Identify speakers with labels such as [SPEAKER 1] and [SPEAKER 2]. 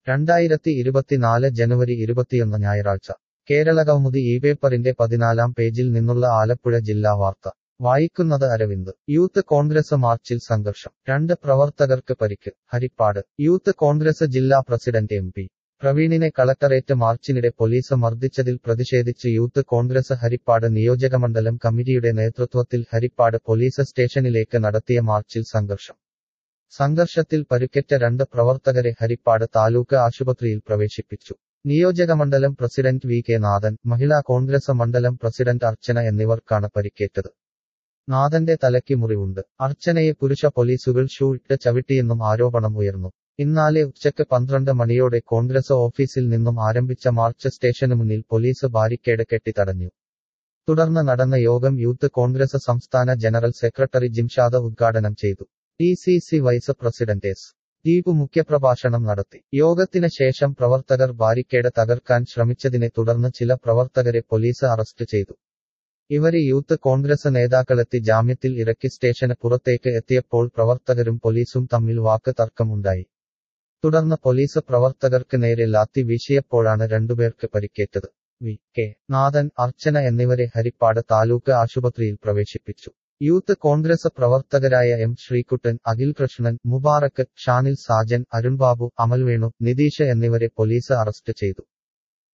[SPEAKER 1] രണ്ടായിരത്തി ഇരുപത്തിനാല് ജനുവരി ഇരുപത്തിയൊന്ന് ഞായറാഴ്ച കേരളകൗമുദി ഈ പേപ്പറിന്റെ പതിനാലാം പേജിൽ നിന്നുള്ള ആലപ്പുഴ ജില്ലാ വാർത്ത വായിക്കുന്നത് അരവിന്ദ് യൂത്ത് കോൺഗ്രസ് മാർച്ചിൽ സംഘർഷം രണ്ട് പ്രവർത്തകർക്ക് പരിക്ക് ഹരിപ്പാട് യൂത്ത് കോൺഗ്രസ് ജില്ലാ പ്രസിഡന്റ് എം പി പ്രവീണിനെ കളക്ടറേറ്റ് മാർച്ചിനിടെ പോലീസ് മർദ്ദിച്ചതിൽ പ്രതിഷേധിച്ച് യൂത്ത് കോൺഗ്രസ് ഹരിപ്പാട് നിയോജകമണ്ഡലം കമ്മിറ്റിയുടെ നേതൃത്വത്തിൽ ഹരിപ്പാട് പോലീസ് സ്റ്റേഷനിലേക്ക് നടത്തിയ മാർച്ചിൽ സംഘർഷം സംഘർഷത്തിൽ പരുക്കേറ്റ രണ്ട് പ്രവർത്തകരെ ഹരിപ്പാട് താലൂക്ക് ആശുപത്രിയിൽ പ്രവേശിപ്പിച്ചു നിയോജകമണ്ഡലം പ്രസിഡന്റ് വി കെ നാഥൻ മഹിളാ കോൺഗ്രസ് മണ്ഡലം പ്രസിഡന്റ് അർച്ചന എന്നിവർക്കാണ് പരിക്കേറ്റത് നാഥന്റെ തലയ്ക്ക് മുറിവുണ്ട് അർച്ചനയെ പുരുഷ പോലീസുകൾ ഷൂ ഇട്ട് ചവിട്ടിയെന്നും ആരോപണം ഉയർന്നു ഇന്നാലെ ഉച്ചയ്ക്ക് പന്ത്രണ്ട് മണിയോടെ കോൺഗ്രസ് ഓഫീസിൽ നിന്നും ആരംഭിച്ച മാർച്ച് സ്റ്റേഷനു മുന്നിൽ പോലീസ് ബാരിക്കേഡ് കെട്ടിത്തടഞ്ഞു തുടർന്ന് നടന്ന യോഗം യൂത്ത് കോൺഗ്രസ് സംസ്ഥാന ജനറൽ സെക്രട്ടറി ജിംഷാദ് ഉദ്ഘാടനം ചെയ്തു D C C vice president S Deep മുഖ്യപ്രഭാഷണം നടത്തി യോഗത്തിന് ശേഷം പ്രവർത്തകർ ബാരിക്കേഡ് തകർക്കാൻ ശ്രമിച്ചതിനെ തുടർന്ന് ചില പ്രവർത്തകരെ പോലീസ് അറസ്റ്റ് ചെയ്തു ഇവരെ യൂത്ത് കോൺഗ്രസ് നേതാക്കളെത്തി ജാമ്യത്തിൽ ഇറക്കി സ്റ്റേഷന് പുറത്തേക്ക് എത്തിയപ്പോൾ പ്രവർത്തകരും പോലീസും തമ്മിൽ വാക്ക് തർക്കമുണ്ടായി തുടർന്ന് പോലീസ് പ്രവർത്തകർക്ക് നേരെ ലാത്തി വീശിയപ്പോഴാണ് രണ്ടുപേർക്ക് പരിക്കേറ്റത് വി കെ നാഥൻ അർച്ചന എന്നിവരെ ഹരിപ്പാട് താലൂക്ക് ആശുപത്രിയിൽ പ്രവേശിപ്പിച്ചു യൂത്ത് കോൺഗ്രസ് പ്രവർത്തകരായ എം ശ്രീകുട്ടൻ അഖിൽ കൃഷ്ണൻ മുബാറക്ക് ഷാനിൽ സാജൻ അരുൺബാബു അമൽവേണു നിതീഷ് എന്നിവരെ പോലീസ് അറസ്റ്റ് ചെയ്തു